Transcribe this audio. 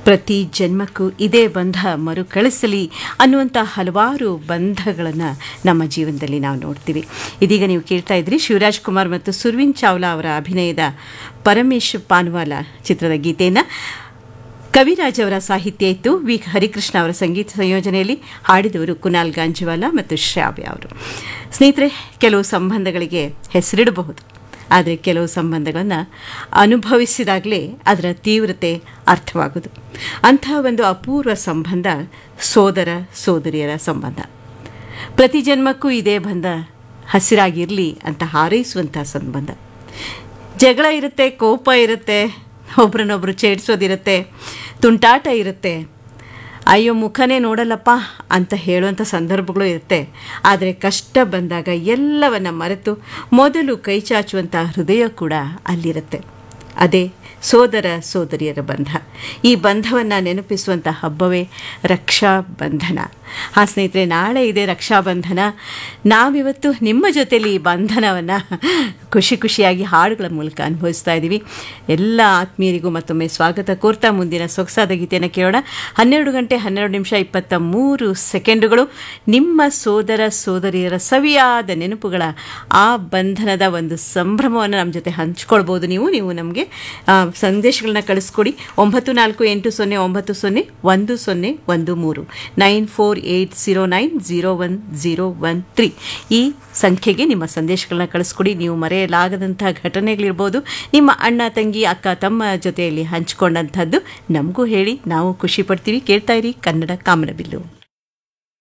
ಪ್ರತಿ ಜನ್ಮಕ್ಕೂ ಇದೇ ಬಂಧ ಮರುಕಳಿಸಲಿ ಅನ್ನುವಂಥ ಹಲವಾರು ಬಂಧಗಳನ್ನು ನಮ್ಮ ಜೀವನದಲ್ಲಿ ನಾವು ನೋಡ್ತೀವಿ ಇದೀಗ ನೀವು ಕೇಳ್ತಾ ಇದ್ರಿ ಶಿವರಾಜ್ ಕುಮಾರ್ ಮತ್ತು ಸುರ್ವಿನ್ ಚಾವ್ಲಾ ಅವರ ಅಭಿನಯದ ಪರಮೇಶ್ ಪಾನ್ವಾಲ ಚಿತ್ರದ ಗೀತೆಯನ್ನು ಕವಿರಾಜ್ ಅವರ ಸಾಹಿತ್ಯ ಇತ್ತು ವಿ ಹರಿಕೃಷ್ಣ ಅವರ ಸಂಗೀತ ಸಂಯೋಜನೆಯಲ್ಲಿ ಹಾಡಿದವರು ಕುನಾಲ್ ಗಾಂಜಿವಾಲ ಮತ್ತು ಶ್ರಾವ್ಯ ಅವರು ಸ್ನೇಹಿತರೆ ಕೆಲವು ಸಂಬಂಧಗಳಿಗೆ ಹೆಸರಿಡಬಹುದು ಆದರೆ ಕೆಲವು ಸಂಬಂಧಗಳನ್ನು ಅನುಭವಿಸಿದಾಗಲೇ ಅದರ ತೀವ್ರತೆ ಅರ್ಥವಾಗುವುದು ಅಂಥ ಒಂದು ಅಪೂರ್ವ ಸಂಬಂಧ ಸೋದರ ಸೋದರಿಯರ ಸಂಬಂಧ ಪ್ರತಿ ಜನ್ಮಕ್ಕೂ ಇದೇ ಬಂಧ ಹಸಿರಾಗಿರಲಿ ಅಂತ ಹಾರೈಸುವಂಥ ಸಂಬಂಧ ಜಗಳ ಇರುತ್ತೆ ಕೋಪ ಇರುತ್ತೆ ಒಬ್ರನ್ನೊಬ್ರು ಚೇಡ್ಸೋದಿರುತ್ತೆ ತುಂಟಾಟ ಇರುತ್ತೆ ಅಯ್ಯೋ ಮುಖನೇ ನೋಡಲ್ಲಪ್ಪ ಅಂತ ಹೇಳುವಂಥ ಸಂದರ್ಭಗಳು ಇರುತ್ತೆ ಆದರೆ ಕಷ್ಟ ಬಂದಾಗ ಎಲ್ಲವನ್ನ ಮರೆತು ಮೊದಲು ಕೈ ಚಾಚುವಂಥ ಹೃದಯ ಕೂಡ ಅಲ್ಲಿರುತ್ತೆ ಅದೇ ಸೋದರ ಸೋದರಿಯರ ಬಂಧ ಈ ಬಂಧವನ್ನು ನೆನಪಿಸುವಂಥ ಹಬ್ಬವೇ ರಕ್ಷಾಬಂಧನ ಹಾಂ ಸ್ನೇಹಿತರೆ ನಾಳೆ ಇದೆ ರಕ್ಷಾಬಂಧನ ನಾವಿವತ್ತು ನಿಮ್ಮ ಜೊತೆಲಿ ಈ ಬಂಧನವನ್ನು ಖುಷಿ ಖುಷಿಯಾಗಿ ಹಾಡುಗಳ ಮೂಲಕ ಅನುಭವಿಸ್ತಾ ಇದ್ದೀವಿ ಎಲ್ಲ ಆತ್ಮೀಯರಿಗೂ ಮತ್ತೊಮ್ಮೆ ಸ್ವಾಗತ ಕೋರ್ತಾ ಮುಂದಿನ ಸೊಗಸಾದ ಗೀತೆಯನ್ನು ಕೇಳೋಣ ಹನ್ನೆರಡು ಗಂಟೆ ಹನ್ನೆರಡು ನಿಮಿಷ ಇಪ್ಪತ್ತ ಮೂರು ಸೆಕೆಂಡುಗಳು ನಿಮ್ಮ ಸೋದರ ಸೋದರಿಯರ ಸವಿಯಾದ ನೆನಪುಗಳ ಆ ಬಂಧನದ ಒಂದು ಸಂಭ್ರಮವನ್ನು ನಮ್ಮ ಜೊತೆ ಹಂಚ್ಕೊಳ್ಬೋದು ನೀವು ನೀವು ನಮಗೆ ಸಂದೇಶಗಳನ್ನ ಕಳಿಸ್ಕೊಡಿ ಒಂಬತ್ತು ನಾಲ್ಕು ಎಂಟು ಸೊನ್ನೆ ಒಂಬತ್ತು ಸೊನ್ನೆ ಒಂದು ಸೊನ್ನೆ ಒಂದು ಮೂರು nine four eight zero nine zero one zero one three ಈ ಸಂಖ್ಯೆಗೆ ನಿಮ್ಮ ಸಂದೇಶಗಳನ್ನ ಕಳಿಸ್ಕೊಡಿ ನೀವು ಮರೆಯಲಾಗದಂಥ ಘಟನೆಗಳಿರ್ಬೋದು ನಿಮ್ಮ ಅಣ್ಣ ತಂಗಿ ಅಕ್ಕ ತಮ್ಮ ಜೊತೆಯಲ್ಲಿ ಹಂಚಿಕೊಂಡಂಥದ್ದು ನಮಗೂ ಹೇಳಿ ನಾವು ಖುಷಿ ಪಡ್ತೀವಿ ಕೇಳ್ತಾ ಇರಿ ಕನ್ನಡ ಕಾಮನಬಿಲ್ಲು